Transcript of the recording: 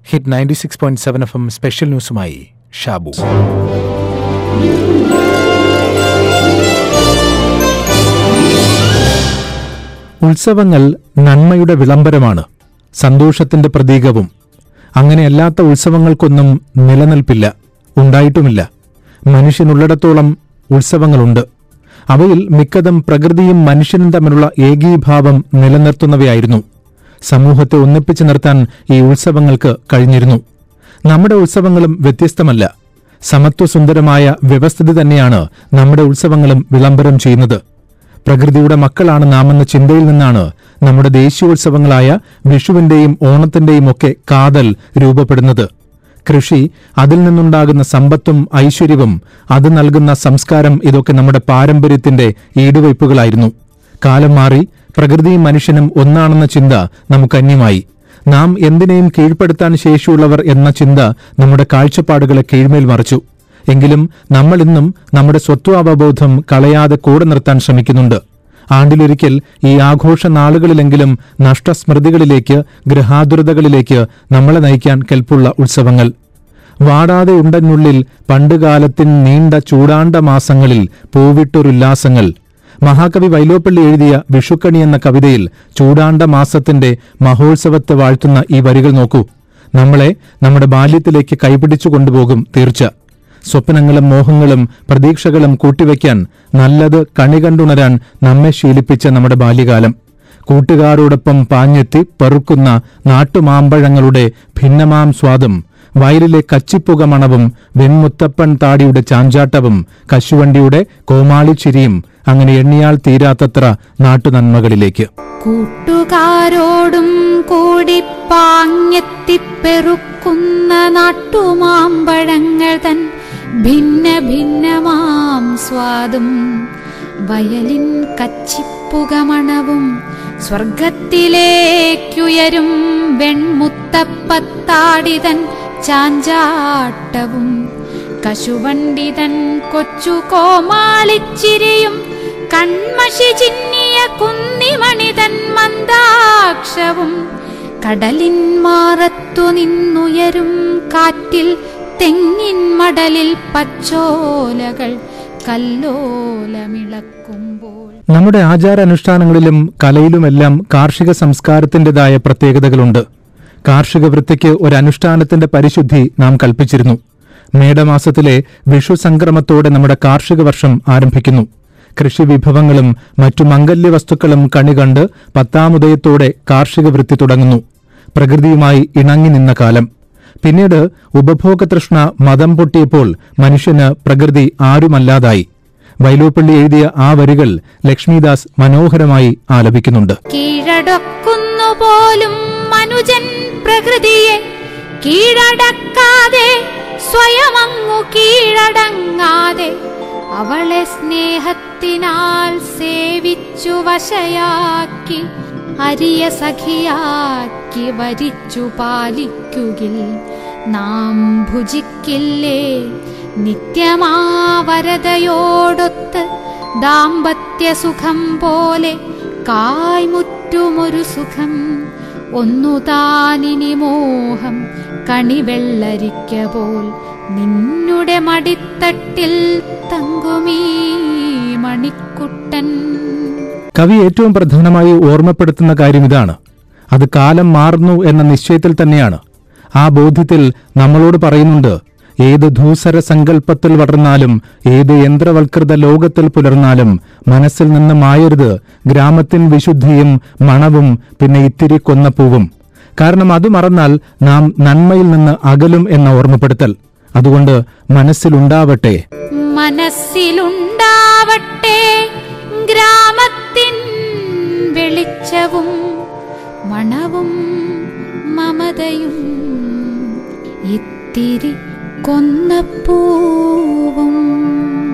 hit ninety six point seven F M special ന്യൂസുമായി ഷാബു ഉത്സവങ്ങൾ നന്മയുടെ വിളംബരമാണ് സന്തോഷത്തിന്റെ പ്രതീകവും അങ്ങനെയല്ലാത്ത ഉത്സവങ്ങൾക്കൊന്നും നിലനിൽപ്പില്ല ഉണ്ടായിട്ടുമില്ല മനുഷ്യനുള്ളിടത്തോളം ഉത്സവങ്ങളുണ്ട് അവയിൽ മിക്കതും പ്രകൃതിയും മനുഷ്യനും തമ്മിലുള്ള ഏകീഭാവം നിലനിർത്തുന്നവയായിരുന്നു സമൂഹത്തെ ഒന്നിപ്പിച്ചു നിർത്താൻ ഈ ഉത്സവങ്ങൾക്ക് കഴിഞ്ഞിരുന്നു നമ്മുടെ ഉത്സവങ്ങളും വ്യത്യസ്തമല്ല സമത്വസുന്ദരമായ വ്യവസ്ഥിതി തന്നെയാണ് നമ്മുടെ ഉത്സവങ്ങളും വിളംബരം ചെയ്യുന്നത് പ്രകൃതിയുടെ മക്കളാണ് നാമെന്ന ചിന്തയിൽ നിന്നാണ് നമ്മുടെ ദേശീയോത്സവങ്ങളായ വിഷുവിന്റെയും ഓണത്തിന്റെയും ഒക്കെ കാതൽ രൂപപ്പെടുന്നത് കൃഷി അതിൽ നിന്നുണ്ടാകുന്ന സമ്പത്തും ഐശ്വര്യവും അത് നൽകുന്ന സംസ്കാരം ഇതൊക്കെ നമ്മുടെ പാരമ്പര്യത്തിന്റെ ഈടുവയ്പ്പുകളായിരുന്നു കാലം മാറി പ്രകൃതിയും മനുഷ്യനും ഒന്നാണെന്ന ചിന്ത നമുക്കന്യമായി നാം എന്തിനേയും കീഴ്പ്പെടുത്താൻ ശേഷിയുള്ളവർ എന്ന ചിന്ത നമ്മുടെ കാഴ്ചപ്പാടുകളെ കീഴ്മേൽ മറിച്ചു എങ്കിലും നമ്മൾ ഇന്നും നമ്മുടെ സ്വത്വാവബോധം കളയാതെ കൂടെ നിർത്താൻ ശ്രമിക്കുന്നുണ്ട് ആണ്ടിലൊരിക്കൽ ഈ ആഘോഷ നാളുകളിലെങ്കിലും നഷ്ടസ്മൃതികളിലേക്ക് ഗൃഹാതുരതകളിലേക്ക് നമ്മളെ നയിക്കാൻ കെൽപ്പുള്ള ഉത്സവങ്ങൾ വാടാതെ ഉണ്ടെന്നുള്ളിൽ പണ്ടുകാലത്തിൻ നീണ്ട ചൂടാണ്ട മാസങ്ങളിൽ പൂവിട്ടൊരുല്ലാസങ്ങൾ മഹാകവി വൈലോപ്പള്ളി എഴുതിയ വിഷുക്കണി എന്ന കവിതയിൽ ചൂടാണ്ട മാസത്തിന്റെ മഹോത്സവത്തെ വാഴ്ത്തുന്ന ഈ വരികൾ നോക്കൂ നമ്മളെ നമ്മുടെ ബാല്യത്തിലേക്ക് കൈപിടിച്ചു കൊണ്ടുപോകും തീർച്ച സ്വപ്നങ്ങളും മോഹങ്ങളും പ്രതീക്ഷകളും കൂട്ടിവെക്കാൻ നല്ലത് കണി കണ്ടുണരാൻ നമ്മെ ശീലിപ്പിച്ച നമ്മുടെ ബാല്യകാലം കൂട്ടുകാരോടൊപ്പം പാഞ്ഞെത്തി പെറുക്കുന്ന നാട്ടുമാമ്പഴങ്ങളുടെ ഭിന്നമാം സ്വാദും വയലിലെ കച്ചിപ്പുക മണവും വെൺമുത്തപ്പൻ താടിയുടെ ചാഞ്ചാട്ടവും കശുവണ്ടിയുടെ കോമാളിച്ചിരിയും അങ്ങനെ എണ്ണിയാൽ തീരാത്തത്ര നാട്ടുനന്മകളിലേക്ക് കൂട്ടുകാരോടും കൂടി പാഞ്ഞെത്തിപ്പെറുക്കുന്ന നാട്ടുമാമ്പഴങ്ങൾ തൻ ഭിന്ന ഭിന്നമാം സ്വാദും വയലിൻ കച്ചിപ്പുകമണവും സ്വർഗത്തിലേക്കുയരും വെൺമുത്തപ്പത്താടിതൻ ചാഞ്ചാട്ടവും കശുവണ്ടിതൻ കൊച്ചു കോമാളിച്ചിരിയും കൺമഷി ചിന്നിയ കുന്നിമണിതൻ മന്ദാക്ഷവും കടലിൻ മാറത്തു നിന്നുയരും കാറ്റിൽ തെങ്ങിൻ മടലിൽ പച്ചോലകൾ കല്ലോലമിളക്കുമ്പോൾ നമ്മുടെ ആചാരാനുഷ്ഠാനങ്ങളിലും കലയിലുമെല്ലാം കാർഷിക സംസ്കാരത്തിന്റേതായ പ്രത്യേകതകളുണ്ട് കാർഷിക വൃത്തിക്ക് ഒരു അനുഷ്ഠാനത്തിന്റെ പരിശുദ്ധി നാം കൽപ്പിച്ചിരുന്നു മേടമാസത്തിലെ വിഷു സംക്രമത്തോടെ നമ്മുടെ കാർഷിക വർഷം ആരംഭിക്കുന്നു കൃഷി വിഭവങ്ങളും മറ്റു മംഗല്യ വസ്തുക്കളും കണികണ്ട് പത്താമുദയത്തോടെ കാർഷിക വൃത്തി തുടങ്ങുന്നു പ്രകൃതിയുമായി ഇണങ്ങി നിന്ന കാലം പിന്നീട് ഉപഭോഗതൃഷ്ണ മതം പൊട്ടിയപ്പോൾ മനുഷ്യന് പ്രകൃതി ആരുമല്ലാതായി വൈലോപ്പള്ളി എഴുതിയ ആ വരികൾ ലക്ഷ്മിദാസ് മനോഹരമായി ആലപിക്കുന്നുണ്ട് കീഴടക്കുന്നു പോലും മനുജൻ പ്രകൃതിയെ കീഴടക്കാതെ സ്വയമങ്ങു കീഴടങ്ങാതെ അവളെ സ്നേഹത്തിനാൽ സേവിച്ചു വശയാക്കി അരിയ സഖിയാക്കി വരിച്ചു പാലിക്കുകിൽ നാം ഭുജിക്കില്ലേ നിത്യമാവരതയോടൊത്ത് ദാമ്പത്യ സുഖം പോലെ കായ്മുറ്റുമൊരു സുഖം ഒന്നു താനിനി മോഹം കണിവെള്ളരിക്ക പോൽ നിന്നുടെ മടിത്തട്ടിൽ തങ്കുമീ മണിക്കുട്ടൻ കവി ഏറ്റവും പ്രധാനമായി ഓർമ്മപ്പെടുത്തുന്ന കാര്യം ഇതാണ് അത് കാലം മാറുന്നു എന്ന നിശ്ചയത്തിൽ തന്നെയാണ് ആ ബോധ്യത്തിൽ നമ്മളോട് പറയുന്നുണ്ട് ഏത് ധൂസര സങ്കല്പത്തിൽ വളർന്നാലും ഏത് യന്ത്രവൽകൃത ലോകത്തിൽ പുലർന്നാലും മനസ്സിൽ നിന്ന് മായരുത് ഗ്രാമത്തിൻ വിശുദ്ധിയും മണവും പിന്നെ ഇത്തിരി കൊന്നപ്പൂവും കാരണം അത് മറന്നാൽ നാം നന്മയിൽ നിന്ന് അകലും എന്ന ഓർമ്മപ്പെടുത്തൽ അതുകൊണ്ട് മനസ്സിലുണ്ടാവട്ടെ മനസ്സിലുണ്ടാവട്ടെ ഗ്രാമത്തിൻ വെളിച്ചവും മണവും മമതയും ഇത്തിരി കൊന്നപ്പൂവും